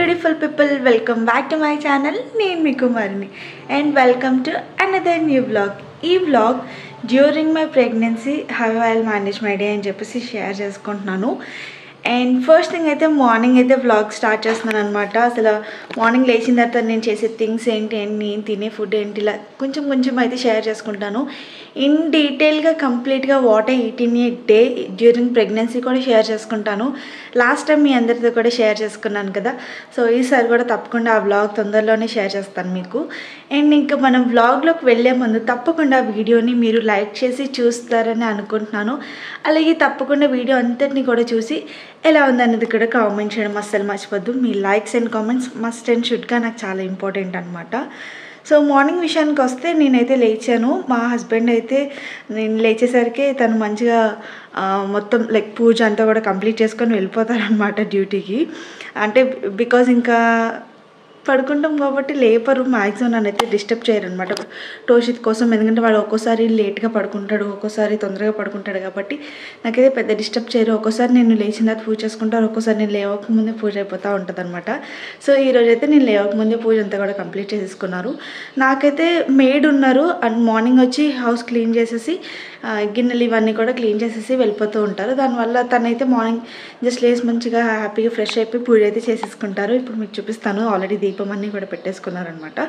beautiful people welcome back to my channel నేను మీ కుమారిని and welcome to another new blog ఈ blog during my pregnancy how I manage my day అని చెప్పేసి share చేసుకుంటున్నాను and first thing అయితే morning అయితే వ్లాగ్ స్టార్ట్ చేస్తున్నాను అనమాట అసలు మార్నింగ్ లేచిన తర్వాత నేను చేసే థింగ్స్ ఏంటి అండ్ నేను తినే ఫుడ్ ఏంటి ఇలా కొంచెం కొంచెం అయితే షేర్ చేసుకుంటాను ఇన్ డీటెయిల్గా కంప్లీట్గా what I eat in a day during pregnancy కూడా షేర్ చేసుకుంటాను లాస్ట్ టైం మీ అందరితో కూడా షేర్ చేసుకున్నాను కదా సో ఈసారి కూడా తప్పకుండా ఆ వ్లాగ్ తొందరలోనే షేర్ చేస్తాను మీకు అండ్ ఇంకా మనం వ్లాగ్లోకి వెళ్ళే ముందు తప్పకుండా ఆ వీడియోని మీరు లైక్ చేసి చూస్తారని అనుకుంటున్నాను అలాగే తప్పకుండా వీడియో అంతటిని కూడా చూసి ఎలా ఉందన్నది కూడా కామెంట్ చేయడం అస్సలు మర్చిపోద్దు మీ likes and comments must and షుడ్గా నాకు చాలా ఇంపార్టెంట్ అనమాట సో మార్నింగ్ విషయానికి వస్తే నేనైతే లేచాను మా హస్బెండ్ అయితే నేను లేచేసరికి తను మంచిగా ఆ, మొత్తం లైక్ పూజ అంతా కూడా కంప్లీట్ చేసుకొని వెళ్ళిపోతారనమాట డ్యూటీకి అంటే బికాజ్ ఇంకా పడుకుంటాం కాబట్టి లేపరు మ్యాక్సిమం నన్ను అయితే డిస్టర్బ్ చేయరు అనమాట టోషిత్ కోసం ఎందుకంటే వాడు ఒక్కోసారి లేట్గా పడుకుంటాడు ఒక్కోసారి తొందరగా పడుకుంటాడు కాబట్టి నాకైతే పెద్ద డిస్టర్బ్ చేయరు ఒక్కోసారి నేను లేచిన తర్వాత పూజ చేసుకుంటాను ఒక్కోసారి నేను లేవక ముందే పూజ అయిపోతూ ఉంటుంది అనమాట సో ఈ రోజు అయితే నేను లేవక ముందే పూజ అంతా కూడా కంప్లీట్ చేసేసుకున్నారు నాకైతే మేడ్ ఉన్నారు అండ్ మార్నింగ్ వచ్చి హౌస్ క్లీన్ చేసేసి ఆ, గిన్నెలు ఇవన్నీ కూడా క్లీన్ చేసేసి వెళ్ళిపోతూ ఉంటారు దానివల్ల తనైతే మార్నింగ్ జస్ట్ లేసి మంచిగా హ్యాపీగా ఫ్రెష్ అయిపోయి పూజ అయితే చేసేసుకుంటారు ఇప్పుడు మీకు చూపిస్తాను ఆల్రెడీ దీపం అన్నీ కూడా పెట్టేసుకున్నారనమాట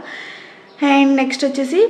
అండ్ నెక్స్ట్ వచ్చేసి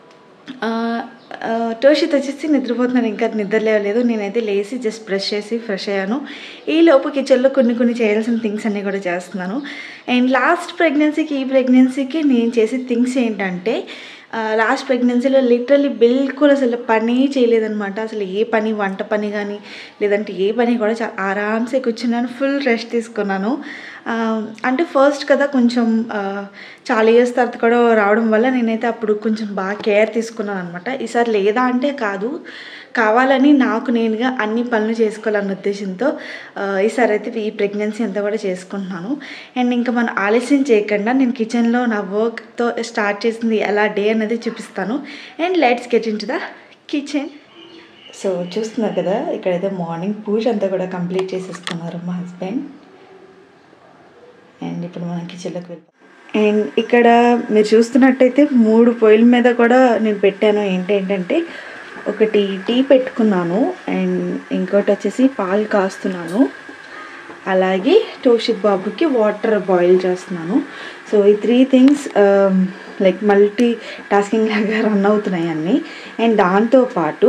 ఆ, ఆ, టోషిత్ వచ్చేసి నిద్రపోతున్నాను ఇంకా నిద్ర లేవలేదు నేనైతే లేచి జస్ట్ బ్రష్ చేసి ఫ్రెష్ అయ్యాను ఈ లోపు కిచెన్లో కొన్ని కొన్ని చేయాల్సిన థింగ్స్ అన్నీ కూడా చేస్తున్నాను అండ్ లాస్ట్ ప్రెగ్నెన్సీకి ఈ ప్రెగ్నెన్సీకి నేను చేసే థింగ్స్ ఏంటంటే లాస్ట్ ప్రెగ్నెన్సీలో లిటరలీ బిల్కుల్ అసలు పని చేయలేదనమాట అసలు ఏ పని వంట పని కానీ లేదంటే ఏ పని కూడా చాలా ఆరామ్సే కూర్చున్నాను ఫుల్ రెస్ట్ తీసుకున్నాను ఆ, అంటే ఫస్ట్ కదా కొంచెం ఆ, చాలా ఇయర్స్ తర్వాత కూడా రావడం వల్ల నేనైతే అప్పుడు కొంచెం బాగా కేర్ తీసుకున్నాను అనమాట ఈసారి లేదా అంటే కాదు కావాలని నాకు నేనుగా అన్ని పనులు చేసుకోవాలన్న ఉద్దేశంతో ఆ, ఈసారి అయితే ఈ ప్రెగ్నెన్సీ అంతా కూడా చేసుకుంటున్నాను అండ్ ఇంకా మనం ఆలస్యం చేయకుండా నేను కిచెన్లో నా వర్క్తో స్టార్ట్ చేసింది ఎలా డే అనేది చూపిస్తాను and let's get into the kitchen so చూస్తున్నారు కదా ఇక్కడైతే మార్నింగ్ పూజ అంతా కూడా కంప్లీట్ చేసేసుకున్నారు మా హస్బెండ్ అండ్ ఇప్పుడు మనం కిచెన్లోకి వెళ్ళిపోతాం అండ్ ఇక్కడ మీరు చూస్తున్నట్టయితే మూడు పొయ్యిల మీద కూడా నేను పెట్టాను ఏంటంటే ఒకటి టీ పెట్టుకున్నాను అండ్ ఇంకోటి వచ్చేసి పాలు కాస్తున్నాను అలాగే టోషిత్ బాబుకి వాటర్ బాయిల్ చేస్తున్నాను సో ఈ three things like multitasking లాగా రన్ అవుతున్నాయి అన్నీ అండ్ దాంతోపాటు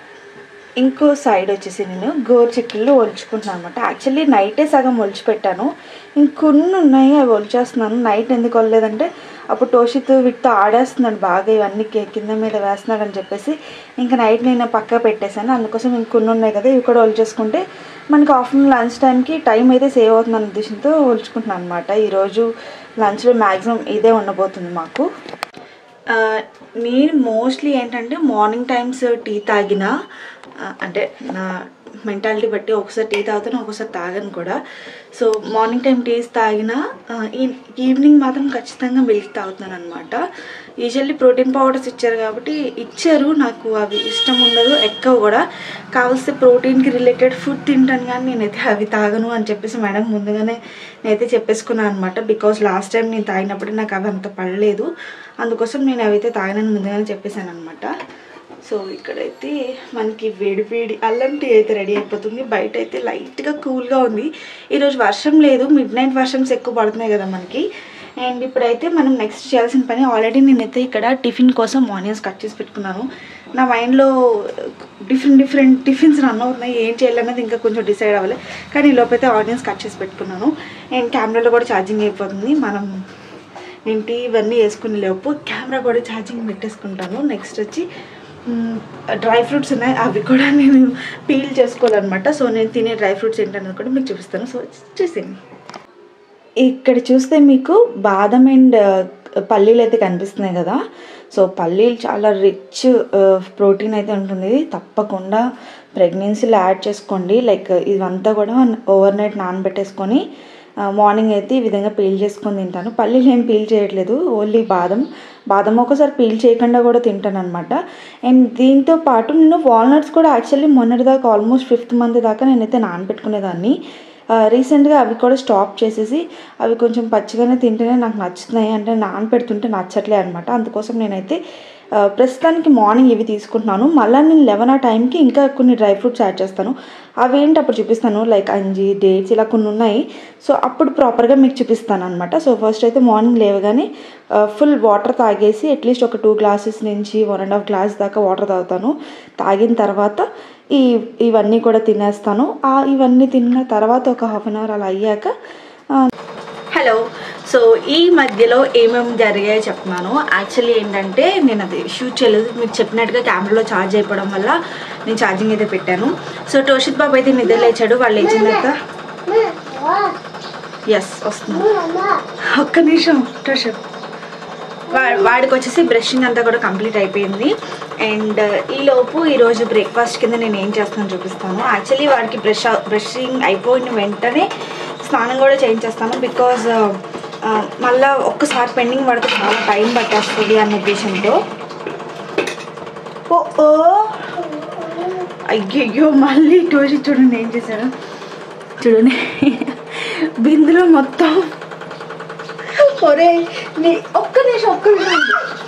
ఇంకో సైడ్ వచ్చేసి నేను గోరు చెక్కుల్లో ఒలుచుకుంటున్నాను అనమాట యాక్చువల్లీ నైటే సగం ఒలిచి పెట్టాను ఇంకొన్ని ఉన్నాయి అవి ఒలిచేస్తున్నాను నైట్ ఎందుకు వల్లేదంటే అప్పుడు టోషిత్ వీటితో ఆడేస్తున్నాడు బాగా ఇవన్నీ కి- కింద మీద వేస్తున్నాడు అని చెప్పేసి ఇంకా నైట్ నేను పక్క పెట్టేశాను అందుకోసం ఇంకొన్ని ఉన్నాయి కదా ఇవి కూడా ఒలిచేసుకుంటే మనకి ఆఫ్టర్నూన్ లంచ్ టైంకి టైం అయితే సేవ్ అవుతుంది అన్న ఉద్దేశంతో ఒలుచుకుంటున్నాను అనమాట ఈరోజు లంచ్లో మ్యాక్సిమం ఇదే ఉండబోతుంది మాకు ఆ, నేను మోస్ట్లీ ఏంటంటే మార్నింగ్ టైమ్స్ టీ తాగిన ఆ, అంటే నా మెంటాలిటీ బట్టి ఒకసారి టీ తాగుతాను ఒకసారి తాగను కూడా సో మార్నింగ్ టైం టీస్ తాగిన ఈవినింగ్ మాత్రం ఖచ్చితంగా మిల్క్ తాగుతున్నాను అనమాట యూజువల్లీ ప్రోటీన్ పౌడర్స్ ఇచ్చారు కాబట్టి ఇచ్చారు నాకు అవి ఇష్టం ఉండదు ఎక్కువ కూడా కావలసిన ప్రోటీన్కి రిలేటెడ్ ఫుడ్ తింటాను కానీ నేనైతే అవి తాగను అని చెప్పేసి మేడం ముందుగానే నేనైతే చెప్పేసుకున్నాను అనమాట బికాజ్ లాస్ట్ టైం నేను తాగినప్పుడు నాకు అవి అంత పడలేదు అందుకోసం నేను అవైతే తాగనని ముందుగానే చెప్పేశాను అనమాట సో ఇక్కడైతే మనకి వేడి వేడి అల్లం టీ అయితే రెడీ అయిపోతుంది బయట అయితే లైట్గా కూల్గా ఉంది ఈరోజు వర్షం లేదు మిడ్ నైట్ వర్షమ్స్ ఎక్కువ పడుతున్నాయి కదా మనకి అండ్ ఇప్పుడైతే మనం నెక్స్ట్ చేయాల్సిన పని ఆల్రెడీ నేనైతే ఇక్కడ టిఫిన్ కోసం ఆనియన్స్ కట్ చేసి పెట్టుకున్నాను నా మైండ్లో డిఫరెంట్ డిఫరెంట్ టిఫిన్స్ రన్ అవుతున్నాయి ఏం చేయాలనేది ఇంకా కొంచెం డిసైడ్ అవ్వాలి కానీ ఈ లోపైతే ఆనియన్స్ కట్ చేసి పెట్టుకున్నాను అండ్ కెమెరాలో కూడా ఛార్జింగ్ అయిపోతుంది మనం నేను టీ ఇవన్నీ వేసుకునే లోపు కెమెరా కూడా ఛార్జింగ్ పెట్టేసుకుంటాను నెక్స్ట్ వచ్చి డ్రై ఫ్రూట్స్ ఉన్నాయి అవి కూడా నేను పీల్ చేసుకోవాలన్నమాట సో నేను తినే డ్రై ఫ్రూట్స్ ఏంటన్నది కూడా మీకు చూపిస్తాను సో చూసేయండి ఇక్కడ చూస్తే మీకు బాదం అండ్ పల్లీలు అయితే కనిపిస్తున్నాయి కదా సో పల్లీలు చాలా రిచ్ ప్రోటీన్ అయితే ఉంటుంది తప్పకుండా ప్రెగ్నెన్సీలో యాడ్ చేసుకోండి లైక్ ఇవంతా కూడా ఓవర్ నైట్ నానబెట్టేసుకొని మార్నింగ్ అయితే ఈ విధంగా పీల్ చేసుకొని తింటాను పల్లీలు ఏం పీల్ చేయట్లేదు ఓన్లీ బాదం బాదం ఒకసారి పీల్ చేయకుండా కూడా తింటాను అనమాట అండ్ దీంతో పాటు నేను వాల్నట్స్ కూడా యాక్చువల్లీ మొన్నటిదాకా ఆల్మోస్ట్ ఫిఫ్త్ మంత్ దాకా నేనైతే నానబెట్టుకునేదాన్ని రీసెంట్గా అవి కూడా స్టాప్ చేసేసి అవి కొంచెం పచ్చిగానే తింటేనే నాకు నచ్చుతున్నాయి అంటే నానబెడుతుంటే నచ్చట్లే అనమాట అందుకోసం నేనైతే ఆ, ప్రస్తుతానికి మార్నింగ్ ఇవి తీసుకుంటున్నాను మళ్ళీ నేను లెవెన్ ఆ టైంకి ఇంకా కొన్ని డ్రై ఫ్రూట్స్ యాడ్ చేస్తాను అవి ఏంటి అప్పుడు చూపిస్తాను లైక్ అంజీ డేట్స్ ఇలా కొన్ని ఉన్నాయి సో అప్పుడు ప్రాపర్గా మీకు చూపిస్తాను అనమాట సో ఫస్ట్ అయితే మార్నింగ్ లేవగానే ఫుల్ వాటర్ తాగేసి అట్లీస్ట్ ఒక టూ గ్లాసెస్ నుంచి వన్ అండ్ హాఫ్ గ్లాస్ దాకా వాటర్ తాగుతాను తాగిన తర్వాత ఈ ఇవన్నీ కూడా తినేస్తాను ఆ ఇవన్నీ తిన్న తర్వాత ఒక హాఫ్ అన్ అవర్ అలా అయ్యాక హలో సో ఈ మధ్యలో ఏమేమి జరిగాయో చెప్తున్నాను యాక్చువల్లీ ఏంటంటే నేను అది షూట్ చేయలేదు మీకు చెప్పినట్టుగా కెమెరాలో ఛార్జ్ అయిపోవడం వల్ల నేను ఛార్జింగ్ అయితే పెట్టాను సో టోషిత్ బాబు అయితే నిద్ర లేచాడు వాళ్ళు లేచిన తర్వాత ఎస్ వస్తుంది ఒక్క నిమిషం టోషిత్ వా వాడికి వచ్చేసి బ్రషింగ్ అంతా కూడా కంప్లీట్ అయిపోయింది అండ్ ఈ లోపు ఈరోజు బ్రేక్ఫాస్ట్ కింద నేను ఏం చేస్తానో చూపిస్తాను యాక్చువల్లీ వాడికి బ్రష్ బ్రషింగ్ అయిపోయిన వెంటనే స్నానం కూడా చేయించేస్తాను బికాజ్ మళ్ళీ ఒక్కసారి పెండింగ్ పడితే చాలా టైం పట్టేస్తుంది అన్న ఉద్దేశంతో ఓ ఓ అయ్యయ్యో మళ్ళీ టోజీ చూడండి ఏం చేశారు చూడండి బిందులో మొత్తం ఒరే నీ ఒక్క నిమిషం ఒక్క నిమిషం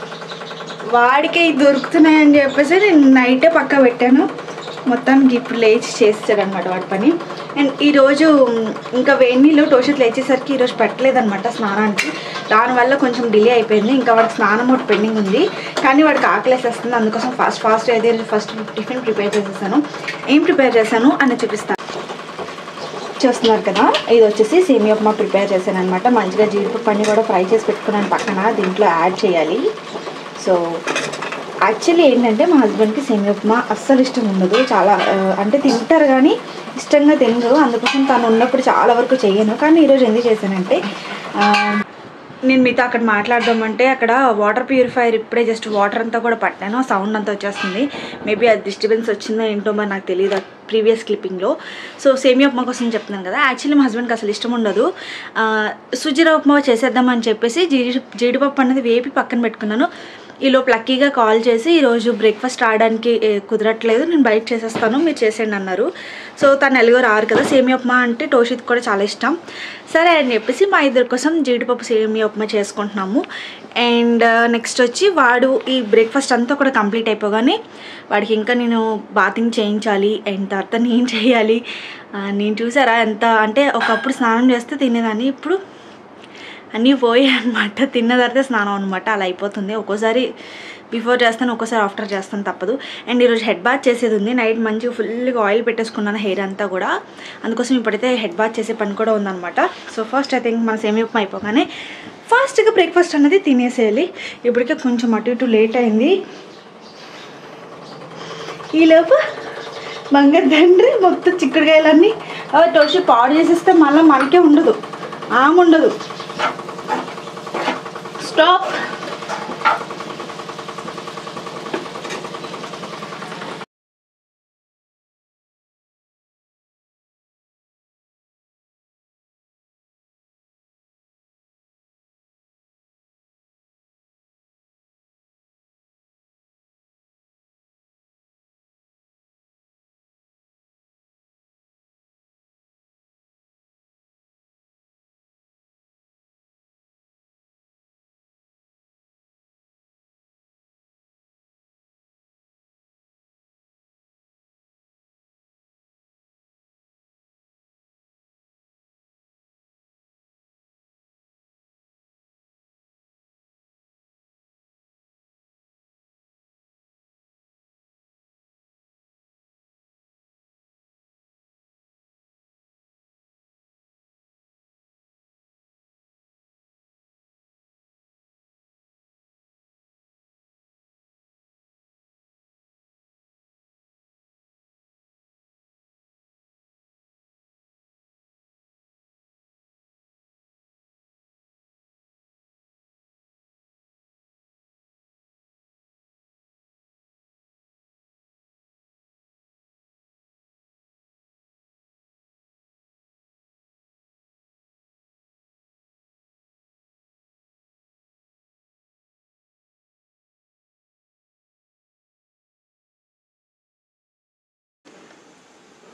వాడికే ఇవి దొరుకుతున్నాయని చెప్పేసి నేను నైటే పక్క పెట్టాను మొత్తానికి ఇప్పుడు లేచి చేస్తాడు అనమాట వాడి పని అండ్ ఈరోజు మ్, ఇంకా వేడి నీళ్ళు టోషత్ లేచేసరికి ఈరోజు పెట్టలేదన్నమాట స్నానానికి దానివల్ల కొంచెం డిలే అయిపోయింది ఇంకా వాడికి స్నానం ఒకటి పెండింగ్ ఉంది కానీ వాడికి ఆకలేసేస్తుంది అందుకోసం ఫాస్ట్ ఫాస్ట్ అయితే ఫస్ట్ టిఫిన్ ప్రిపేర్ చేసేసాను ఏం ప్రిపేర్ చేశాను అని చూపిస్తాను చూస్తున్నారు కదా ఇది వచ్చేసి సేమియా ఉప్మా ప్రిపేర్ చేశాను అనమాట మంచిగా జీడిపప్పు అన్ని కూడా ఫ్రై చేసి పెట్టుకున్నాను పక్కన దీంట్లో యాడ్ చేయాలి సో యాక్చువల్లీ ఏంటంటే మా హస్బెండ్కి సేమియా ఉప్మా అస్సలు ఇష్టం ఉండదు చాలా ఆ, అంటే తింటారు కానీ ఇష్టంగా తినరు అందుకోసం తను ఉన్నప్పుడు చాలా వరకు చెయ్యను కానీ ఈరోజు ఎందుకు చేశానంటే ఆ, నేను మీతో అక్కడ మాట్లాడదామంటే అక్కడ వాటర్ ప్యూరిఫైయర్ ఇప్పుడే జస్ట్ వాటర్ అంతా కూడా పట్టాను సౌండ్ అంతా వచ్చేస్తుంది మేబీ అది డిస్టర్బెన్స్ వచ్చిందో ఏంటో మరి నాకు తెలియదు ప్రీవియస్ క్లిప్పింగ్లో సో సేమియా ఉప్మా కోసం చెప్తున్నాను కదా యాక్చువల్లీ మా హస్బెండ్కి అసలు ఇష్టం ఉండదు ఆ, సుజీరా ఉప్మా చేసేద్దామని చెప్పేసి జీడి జీడిపప్పు అనేది వేపి పక్కన పెట్టుకున్నాను ఈలోపు లక్కీగా కాల్ చేసి ఈరోజు బ్రేక్ఫాస్ట్ రావడానికి ఏ, కుదరట్లేదు నేను బయట చేసేస్తాను మీరు చేసేయండి అన్నారు సో తను ఎలాగో రారు కదా సేమియా ఉప్మా అంటే టోషిత్ కూడా చాలా ఇష్టం సరే అని చెప్పేసి మా ఇద్దరి కోసం జీడిపప్పు సేమియా ఉప్మా చేసుకుంటున్నాము అండ్ నెక్స్ట్ వచ్చి వాడు ఈ బ్రేక్ఫాస్ట్ అంతా కూడా కంప్లీట్ అయిపోగానే వాడికి ఇంకా నేను బాతింగ్ చేయించాలి అండ్ తర్వాత నేను చేయాలి ఆ, నేను చూసారా ఎంత అంటే ఒకప్పుడు స్నానం చేస్తే తినేదాన్ని ఇప్పుడు అన్నీ పోయాయి అనమాట తిన్న తర్వాత స్నానం అనమాట అలా అయిపోతుంది ఒక్కోసారి బిఫోర్ చేస్తాను ఒక్కోసారి ఆఫ్టర్ చేస్తాను తప్పదు అండ్ ఈరోజు హెడ్ బాత్ చేసేది ఉంది నైట్ మంచిగా ఫుల్గా ఆయిల్ పెట్టేసుకున్నాను హెయిర్ అంతా కూడా అందుకోసం ఇప్పుడైతే హెడ్ బాత్ చేసే పని కూడా ఉందన్నమాట సో ఫస్ట్ ఐ థింక్ మన సేమియా ఉప్మా అయిపోగానే ఫాస్ట్గా బ్రేక్ఫాస్ట్ అనేది తినేసేయాలి ఇప్పటికే కొంచెం అటు ఇటు లేట్ అయింది ఈలోపు బంగారు తండ్రి మొత్తం చిక్కుడుకాయలన్నీ టోషి పాడు చేసేస్తే మళ్ళీ మనకే ఉండదు ఆమె ఉండదు స్టాప్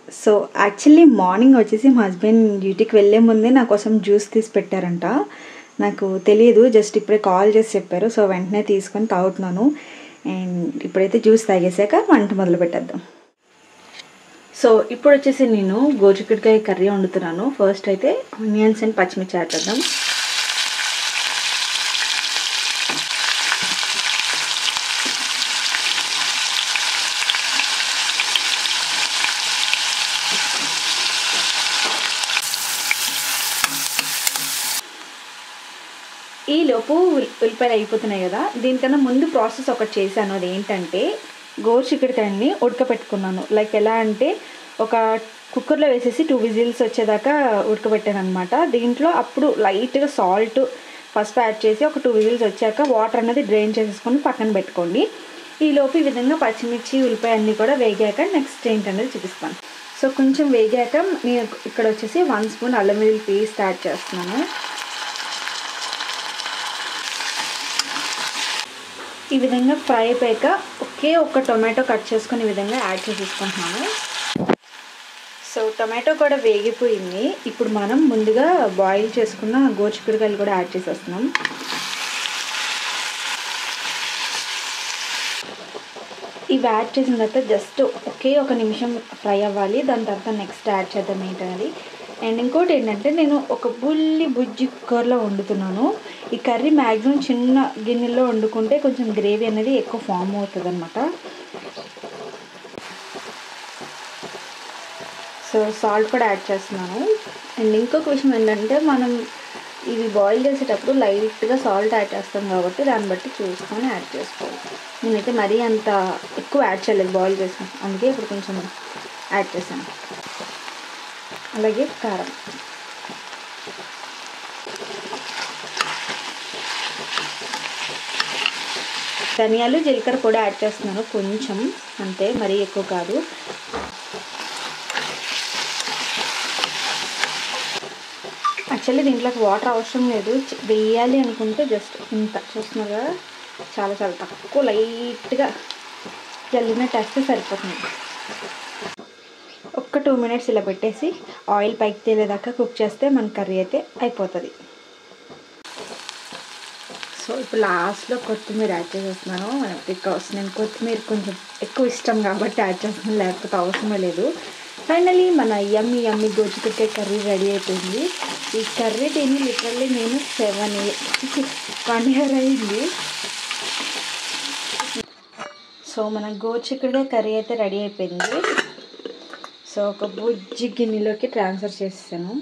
సో యాక్చువల్లీ మార్నింగ్ వచ్చేసి మా హస్బెండ్ డ్యూటీకి వెళ్ళే ముందే నా కోసం జ్యూస్ తీసి పెట్టారంట నాకు తెలియదు జస్ట్ ఇప్పుడే కాల్ చేసి చెప్పారు సో వెంటనే తీసుకొని తాగుతున్నాను అండ్ ఇప్పుడైతే జ్యూస్ తాగేసాక వంట మొదలు పెట్టేద్దాం సో ఇప్పుడు వచ్చేసి నేను గోరుచిక్కుడుకాయ కర్రీ వండుతున్నాను ఫస్ట్ అయితే ఆనియన్స్ అండ్ పచ్చిమిర్చి యాడ్ చేద్దాం ఈ లోపు ఉల్- ఉల్లిపాయలు అయిపోతున్నాయి కదా దీనికన్నా ముందు ప్రాసెస్ ఒకటి చేశాను అది ఏంటంటే గోరు చిక్కుడుకాయని ఉడకపెట్టుకున్నాను లైక్ ఎలా అంటే ఒక కుక్కర్లో వేసేసి టూ విజిల్స్ వచ్చేదాకా ఉడకబెట్టాను అనమాట దీంట్లో అప్పుడు లైట్గా సాల్ట్ పసుపు యాడ్ చేసి ఒక టూ విజిల్స్ వచ్చాక వాటర్ అనేది డ్రైన్ చేసేసుకొని పక్కన పెట్టుకోండి ఈ లోపు ఈ విధంగా పచ్చిమిర్చి ఉల్లిపాయ అన్నీ కూడా వేగాక నెక్స్ట్ ఏంటనేది చూపిస్తాను సో కొంచెం వేగాక నేను ఇక్కడ వచ్చేసి వన్ స్పూన్ అల్లం వెల్లుల్లి పేస్ట్ యాడ్ చేస్తున్నాను ఈ విధంగా ఫ్రై అయిపోయాక ఒకే ఒక్క టొమాటో కట్ చేసుకుని ఈ విధంగా యాడ్ చేసేసుకుంటున్నాను సో టొమాటో కూడా వేగిపోయింది ఇప్పుడు మనం ముందుగా బాయిల్ చేసుకున్న గోచిక్కుడుకాయలు కూడా యాడ్ చేసేస్తున్నాం ఇవి యాడ్ చేసిన తర్వాత జస్ట్ ఒకే ఒక నిమిషం ఫ్రై అవ్వాలి దాని తర్వాత నెక్స్ట్ యాడ్ చేద్దాం ఏంటనేది అండ్ ఇంకోటి ఏంటంటే నేను ఒక బుల్లి బుజ్జి కుక్కర్లో వండుతున్నాను ఈ కర్రీ మ్యాక్సిమం చిన్న గిన్నెలో వండుకుంటే కొంచెం గ్రేవీ అనేది ఎక్కువ ఫామ్ అవుతుంది అనమాట సో సాల్ట్ కూడా యాడ్ చేస్తున్నాను అండ్ ఇంకొక విషయం ఏంటంటే మనం ఇవి బాయిల్ చేసేటప్పుడు లైట్గా సాల్ట్ యాడ్ చేస్తాం కాబట్టి దాన్ని బట్టి చూసుకొని యాడ్ చేసుకోవాలి నేనైతే మరీ అంత ఎక్కువ యాడ్ చేయలేదు బాయిల్ చేసాను అందుకే ఇప్పుడు కొంచెం యాడ్ చేశాను అలాగే కారం ధనియాలు జీలకర్ర కూడా యాడ్ చేస్తున్నాను కొంచెం అంతే మరీ ఎక్కువ కాదు యాక్చువల్లీ దీంట్లోకి వాటర్ అవసరం లేదు చ- వేయాలి అనుకుంటే జస్ట్ ఇంత చూస్తున్నారు కదా చాలా చాలా తక్కువ లైట్గా జల్లినట్టు వేస్తే సరిపోతుంది ఒక్క టూ మినిట్స్ ఇలా పెట్టేసి ఆయిల్ పైకి తేలేదాకా కుక్ చేస్తే మన కర్రీ అయితే అయిపోతుంది సో ఇప్పుడు లాస్ట్లో కొత్తిమీర యాడ్ చేసేస్తున్నాను బికాస్ నేను కొత్తిమీర కొంచెం ఎక్కువ ఇష్టం కాబట్టి యాడ్ చేస్తున్నాను లేకపోతే అవసరమే లేదు ఫైనలీ మన యమ్మి యమ్మి గోచిపెట్టే కర్రీ రెడీ అయిపోయింది ఈ కర్రీ తిని లిటరల్లీ నేను సెవెన్ వన్ ఇయర్ అయింది సో మన గోచిక్కుడుగా కర్రీ అయితే రెడీ అయిపోయింది సో ఒక బుజ్జి గిన్నెలోకి ట్రాన్స్ఫర్ చేస్తాను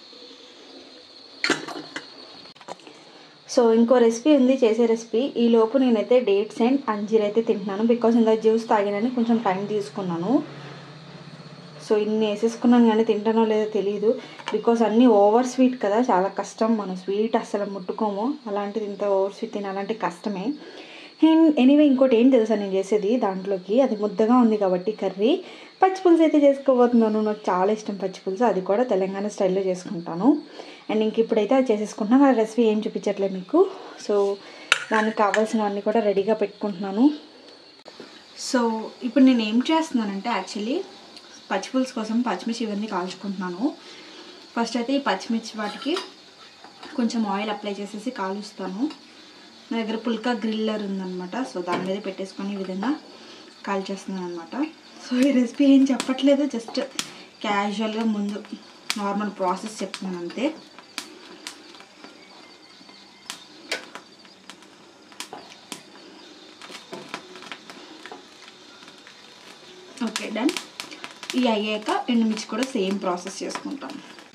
సో ఇంకో రెసిపీ ఉంది చేసే రెసిపీ ఈ లోపు నేనైతే డేట్స్ అండ్ అంజీర్ అయితే తింటున్నాను బికాస్ ఇందాక జ్యూస్ తాగినని కొంచెం టైం తీసుకున్నాను సో ఇన్ని వేసేసుకున్నాను కానీ తింటానో లేదో తెలియదు బికాస్ అన్నీ ఓవర్ స్వీట్ కదా చాలా కష్టం మనం స్వీట్ అసలు ముట్టుకోము అలాంటిది ఇంత ఓవర్ స్వీట్ తినాలంటే కష్టమే అండ్ ఎనీవే ఇంకోటి ఏం తెలుసా నేను చేసేది దాంట్లోకి అది ముద్దగా ఉంది కాబట్టి కర్రీ పచ్చి పులుసు అయితే చేసుకోబోతున్నాను నాకు చాలా ఇష్టం పచ్చి పులుసు అది కూడా తెలంగాణ స్టైల్లో చేసుకుంటాను అండ్ ఇంక ఇప్పుడైతే అది చేసేసుకుంటున్నాను ఆ రెసిపీ ఏం చూపించట్లేదు మీకు సో దానికి కావాల్సినవన్నీ కూడా రెడీగా పెట్టుకుంటున్నాను సో ఇప్పుడు నేను ఏం చేస్తున్నానంటే యాక్చువల్లీ పచ్చిపులుసు కోసం పచ్చిమిర్చి ఇవన్నీ కాల్చుకుంటున్నాను ఫస్ట్ అయితే ఈ పచ్చిమిర్చి వాటికి కొంచెం ఆయిల్ అప్లై చేసేసి కాలుస్తాను నా దగ్గర పుల్కా గ్రిల్లర్ ఉందన్నమాట సో దాని మీద పెట్టేసుకొని ఈ విధంగా కాల్చేస్తున్నాను అనమాట సో ఈ రెసిపీ ఏం చెప్పట్లేదు జస్ట్ క్యాజువల్గా ముందు నార్మల్ ప్రాసెస్ చెప్తున్నాను అంతే ఓకే డన్ ఇవి అయ్యాక ఎండుమిర్చి కూడా సేమ్ ప్రాసెస్ చేసుకుంటాం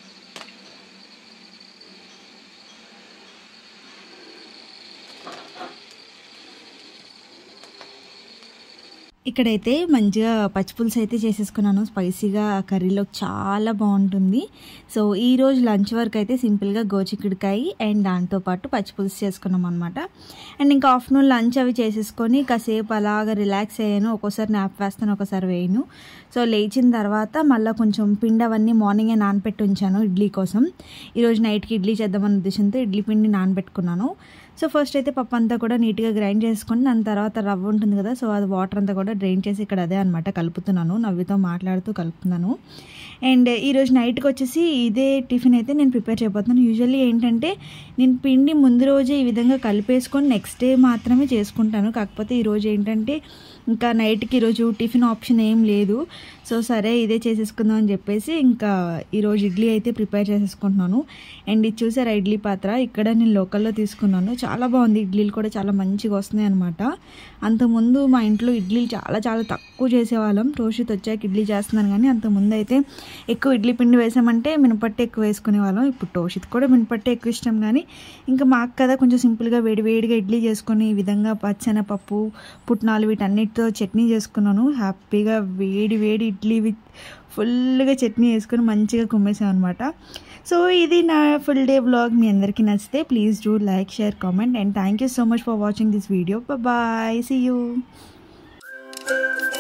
ఇక్కడైతే మంచిగా పచ్చిపులుసు అయితే చేసేసుకున్నాను స్పైసీగా కర్రీలో చాలా బాగుంటుంది సో ఈ రోజు లంచ్ వరకు అయితే సింపుల్గా గోచిక్కుడికాయ అండ్ దాంతోపాటు పచ్చిపులుసు చేసుకున్నాం అనమాట అండ్ ఇంకా ఆఫ్టర్నూన్ లంచ్ అవి చేసేసుకొని కాసేపు అలాగా రిలాక్స్ అయ్యాను ఒక్కోసారి నాప్ వేస్తాను ఒకసారి వేయను సో లేచిన తర్వాత మళ్ళీ కొంచెం పిండి అవన్నీ మార్నింగే నానబెట్టి ఉంచాను ఇడ్లీ కోసం ఈరోజు నైట్కి ఇడ్లీ చేద్దామన్న ఉద్దేశంతో ఇడ్లీ పిండి నానబెట్టుకున్నాను సో ఫస్ట్ అయితే పప్పు అంతా కూడా నీట్గా గ్రైండ్ చేసుకొని దాని తర్వాత రవ్వ ఉంటుంది కదా సో అది వాటర్ అంతా కూడా డ్రైన్ చేసి ఇక్కడ అదే అనమాట కలుపుతున్నాను నవ్వితో మాట్లాడుతూ కలుపుతున్నాను అండ్ ఈరోజు నైట్కి వచ్చేసి ఇదే టిఫిన్ అయితే నేను ప్రిపేర్ చేయబోతున్నాను యూజువల్లీ ఏంటంటే నేను పిండి ముందు రోజే ఈ విధంగా కలిపేసుకొని నెక్స్ట్ డే మాత్రమే చేసుకుంటాను కాకపోతే ఈరోజు ఏంటంటే ఇంకా నైట్కి ఈరోజు టిఫిన్ ఆప్షన్ ఏం లేదు సో సరే ఇదే చేసేసుకుందాం అని చెప్పేసి ఇంకా ఈరోజు ఇడ్లీ అయితే ప్రిపేర్ చేసేసుకుంటున్నాను అండ్ ఇది చూసారా ఇడ్లీ పాత్ర ఇక్కడ నేను లోకల్లో తీసుకున్నాను చాలా బాగుంది ఇడ్లీలు కూడా చాలా మంచిగా వస్తున్నాయి అనమాట అంతకుముందు మా ఇంట్లో ఇడ్లీలు చాలా చాలా తక్కువ చేసేవాళ్ళం రోషిత్ వచ్చాక ఇడ్లీ చేస్తున్నాను కానీ అంతకుముందు అయితే ఎక్కువ ఇడ్లీ పిండి వేసామంటే మినపట్టే ఎక్కువ వేసుకునే వాళ్ళం ఇప్పుడు టోషిత్ కూడా మినపట్టే ఎక్కువ ఇష్టం కానీ ఇంకా మాకు కదా కొంచెం సింపుల్గా వేడి వేడిగా ఇడ్లీ చేసుకొని ఈ విధంగా పచ్చెనపప్పు పుట్నాలు వీటన్నిటితో చట్నీ చేసుకున్నాను హ్యాపీగా వేడి వేడి ఇడ్లీ విత్ ఫుల్గా చట్నీ వేసుకొని మంచిగా కుమ్మేసాం అనమాట సో ఇది నా ఫుల్ డే బ్లాగ్ మీ అందరికీ నచ్చితే please do like share comment and thank you so much for watching this video bye see you